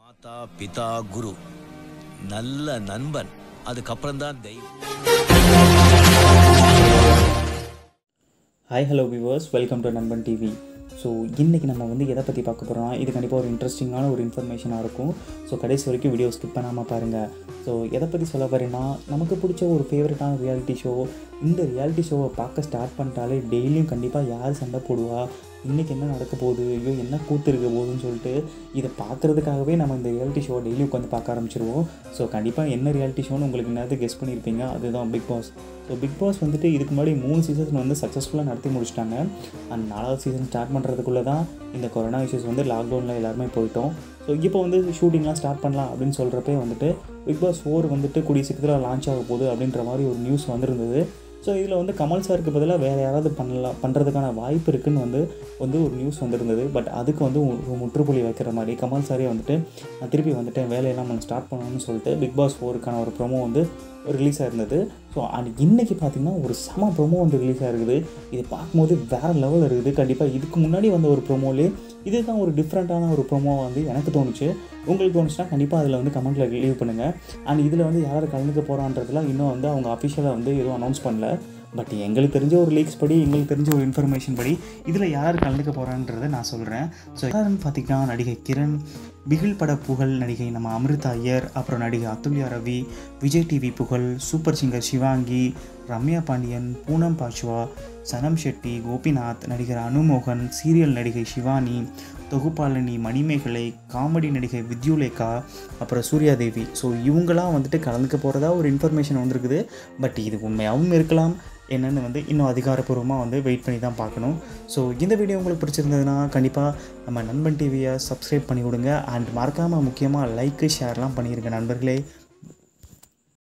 மாதா பிதா குரு நல்ல நண்பன் அதுக்கப்புறம் தான் தெய்வம் hi hello viewers welcome to Nanban TV so இன்றைக்கி நம்ம வந்து எதை பற்றி பார்க்க போகிறோம்னா இது கண்டிப்பாக ஒரு இன்ட்ரெஸ்டிங்கான ஒரு இன்ஃபர்மேஷனாக இருக்கும் ஸோ கடைசி வரைக்கும் வீடியோ ஸ்கிப் பண்ணாமல் பாருங்கள் ஸோ எதை பற்றி சொல்ல வரேன்னா நமக்கு பிடிச்ச ஒரு ஃபேவரட்டான ரியாலிட்டி ஷோ இந்த ரியாலிட்டி ஷோவை பார்க்க ஸ்டார்ட் பண்ணிட்டாலே டெய்லியும் கண்டிப்பாக யார் சண்டை போடுவா இன்றைக்கி என்ன நடக்க போகுது ஐயோ என்ன கூத்து இருக்க போகுதுன்னு சொல்லிட்டு இதை பார்க்குறதுக்காகவே நம்ம இந்த ரியாலிட்டி ஷோவை டெய்லி உட்காந்து பார்க்க ஆரம்பிச்சிருவோம் ஸோ கண்டிப்பாக என்ன ரியாலிட்டி ஷோன்னு உங்களுக்கு என்னது கெஸ் பண்ணியிருப்பீங்க அதுதான் Bigg Boss so Bigg Boss வந்துட்டு இதுக்கு முன்னாடி மூணு சீசன் வந்து சக்ஸஸ்ஃபுல்லாக நடத்தி முடிச்சிட்டாங்க அந்த நாலாவது சீசன் ஸ்டார்ட் பண்ணுறதுக்குள்ளே தான் இந்த கொரோனா இஷ்யூஸ் வந்து லாக்டவுனில் எல்லாருமே போயிட்டோம் ஸோ இப்போ வந்து ஷூட்டிங்லாம் ஸ்டார்ட் பண்ணலாம் அப்படின்னு சொல்கிறப்பே வந்துட்டு பிக் பாஸ் ஃபோர் வந்துட்டு கூடிய சீக்கிரத்தில் லான்ச் ஆக போகுது அப்படின்ற மாதிரி ஒரு நியூஸ் வந்திருந்தது ஸோ இதில் வந்து கமல் சாருக்கு பதிலாக வேறு யாராவது பண்ணலாம் பண்ணுறதுக்கான வாய்ப்பு இருக்குன்னு வந்து வந்து ஒரு நியூஸ் வந்திருந்தது பட் அதுக்கு வந்து ஒரு முற்றுப்புள்ளி வைக்கிற மாதிரி கமல் சாரே வந்துட்டு நான் திருப்பி வந்துட்டேன் வேலையெல்லாம் நம்ம ஸ்டார்ட் பண்ணணும்னு சொல்லிட்டு பிக் பாஸ் ஃபோருக்கான ஒரு ப்ரோமோ வந்து ரிலீஸ் ஆயிருந்தது ஸோ அண்ட் இன்றைக்கி பார்த்தீங்கன்னா ஒரு செம ப்ரோமோ வந்து ரிலீஸ் ஆகிருக்குது இது பார்க்கும்போது வேறு லெவலில் இருக்குது கண்டிப்பாக இதுக்கு முன்னாடி வந்த ஒரு ப்ரோமோலே இதுதான் ஒரு டிஃப்ரெண்ட்டான ஒரு ப்ரோமோ வந்து எனக்கு தோணுச்சு உங்களுக்கு தோணுச்சுன்னா கண்டிப்பாக அதில் வந்து கமெண்ட்டில் லீவ் பண்ணுங்கள் அண்ட் இதில் வந்து யார் கலந்துக்க போகிறான்றதுலாம் இன்னும் வந்து அவங்க அஃபிஷியலாக வந்து எதுவும் அனௌன்ஸ் பண்ணல பட் எங்களுக்கு தெரிஞ்ச ஒரு லீக்ஸ் படி எங்களுக்கு தெரிஞ்ச ஒரு இன்ஃபர்மேஷன் படி இதில் யார் கலந்துக்க போகிறான்றதை நான் சொல்கிறேன் ஸோ யாருன்னு பார்த்தீங்கன்னா நடிகை கிரண் பிகில் பட புகழ் நடிகை நம்ம அமிர்தா ஐயர் அப்புறம் நடிகை அதுல்யா ரவி விஜய் டிவி புகழ் சூப்பர் சிங்கர் சிவாங்கி ரம்யா பாண்டியன் பூனம் பாச்வா சனம் ஷெட்டி கோபிநாத் நடிகர் அனுமோகன் சீரியல் நடிகை சிவானி தொகுப்பாளினி மணிமேகலை காமெடி நடிகை வித்யுலேகா அப்புறம் சூர்யாதேவி ஸோ இவங்களாம் வந்துட்டு கலந்துக்க போகிறதா ஒரு இன்ஃபர்மேஷன் வந்திருக்குது பட் இது உண்மையாகவும் இருக்கலாம் என்னென்னு வந்து இன்னும் அதிகாரப்பூர்வமாக வந்து வெயிட் பண்ணி தான் பார்க்கணும் ஸோ இந்த வீடியோ உங்களுக்கு பிடிச்சிருந்ததுன்னா கண்டிப்பாக நம்ம நண்பன் டிவியை சப்ஸ்கிரைப் பண்ணி விடுங்க அண்ட் மறக்காமல் முக்கியமாக லைக்கு ஷேர்லாம் பண்ணியிருங்க நண்பர்களே